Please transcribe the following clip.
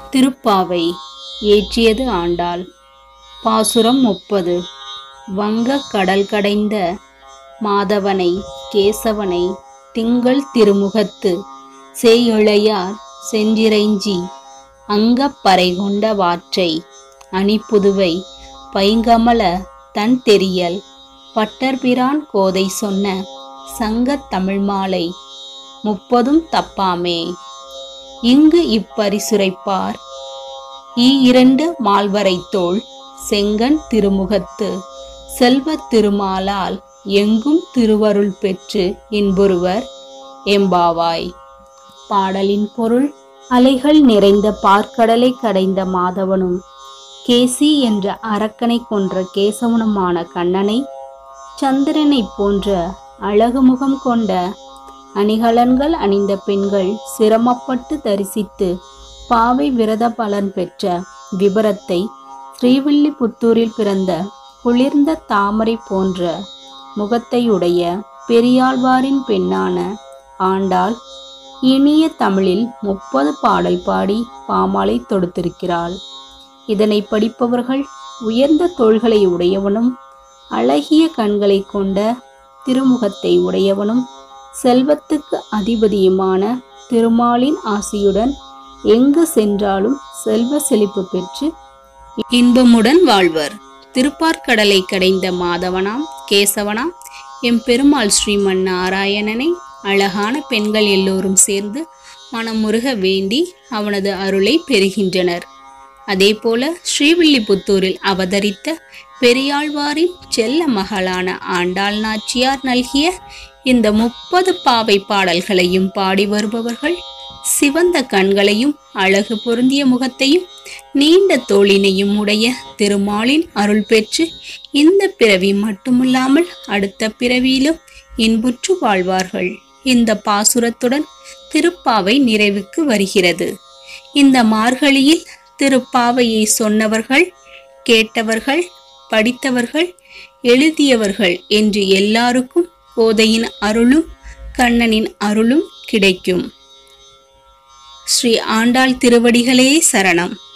திருப்பாவை ஏற்றியது ஆண்டாள் பாசுரம் முப்பது வங்க கடல் கடைந்த மாதவனை கேசவனை திங்கள் திருமுகத்து சேயிழையார் செஞ்சிறைஞ்சி அங்கப்பறை கொண்ட வாற்றை அணிப்புதுவை பைங்கமல தன் தெரியல் பட்டர்பிரான் கோதை சொன்ன சங்கத் தமிழ் மாலை முப்பதும் தப்பாமே இங்கு இப்பரிசுரைப்பார் ஈ இரண்டு மால்வரை தோள் செங்கன் திருமுகத்து செல்வத் திருமாலால் எங்கும் திருவருள் பெற்று இன்புறுவர் எம்பாவாய் பாடலின் பொருள் அலைகள் நிறைந்த பார்க்கடலை கடைந்த மாதவனும் கேசி என்ற அரக்கனை கொன்ற கேசவனுமான கண்ணனை சந்திரனைப் போன்ற அழகு முகம் கொண்ட அணிகலன்கள் அணிந்த பெண்கள் சிரமப்பட்டு தரிசித்து பாவை விரத பலன் பெற்ற விபரத்தை ஸ்ரீவில்லிபுத்தூரில் பிறந்த குளிர்ந்த தாமரை போன்ற முகத்தையுடைய பெரியாழ்வாரின் பெண்ணான ஆண்டாள் இனிய தமிழில் முப்பது பாடல் பாடி பாமாலை தொடுத்திருக்கிறாள் இதனை படிப்பவர்கள் உயர்ந்த தோள்களை உடையவனும் அழகிய கண்களை கொண்ட திருமுகத்தை உடையவனும் செல்வத்துக்கு அதிபதியுமான திருமாலின் ஆசியுடன் எங்கு சென்றாலும் செல்வ செழிப்பு பெற்று இன்பமுடன் வாழ்வர் திருப்பார்கடலை கடைந்த மாதவனாம் கேசவனாம் எம் பெருமாள் ஸ்ரீமன் நாராயணனை அழகான பெண்கள் எல்லோரும் சேர்ந்து மனமுருக வேண்டி அவனது அருளை பெறுகின்றனர் அதேபோல ஸ்ரீவில்லிபுத்தூரில் அவதரித்த பெரியாழ்வாரின் செல்ல மகளான ஆண்டாள் நாச்சியார் நல்கிய இந்த முப்பது பாவை பாடல்களையும் பாடி வருபவர்கள் சிவந்த கண்களையும் அழகு பொருந்திய முகத்தையும் நீண்ட தோளினையும் உடைய திருமாலின் அருள் பெற்று இந்த பிறவி மட்டுமில்லாமல் அடுத்த பிறவியிலும் இன்புற்று வாழ்வார்கள் இந்த பாசுரத்துடன் திருப்பாவை நிறைவுக்கு வருகிறது இந்த மார்கழியில் திருப்பாவையை சொன்னவர்கள் கேட்டவர்கள் படித்தவர்கள் எழுதியவர்கள் என்று எல்லாருக்கும் கோதையின் அருளும் கண்ணனின் அருளும் கிடைக்கும் ஸ்ரீ ஆண்டாள் திருவடிகளே சரணம்